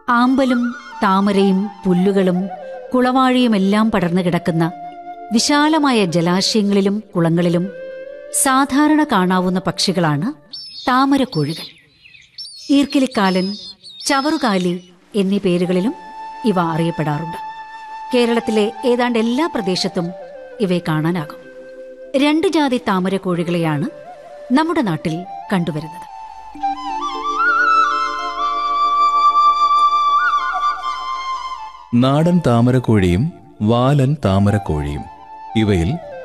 ആമ്പലും താമരയും പുല്ലുകളും കുളവാഴിയുമെല്ലാം പടർന്നു കിടക്കുന്ന വിശാലമായ ജലാശയങ്ങളിലും കുളങ്ങളിലും സാധാരണ കാണാവുന്ന പക്ഷികളാണ് താമരക്കോഴികൾ ഈർക്കിലിക്കാലൻ ചവറുകാലി എന്നീ പേരുകളിലും ഇവ അറിയപ്പെടാറുണ്ട് കേരളത്തിലെ ഏതാണ്ട് എല്ലാ പ്രദേശത്തും ഇവയെ കാണാനാകും രണ്ട് ജാതി താമരക്കോഴികളെയാണ് നമ്മുടെ നാട്ടിൽ കണ്ടുവരുന്നത് നാടൻ താമരക്കോഴിയും വാലൻ താമരക്കോഴിയും ഇവയിൽ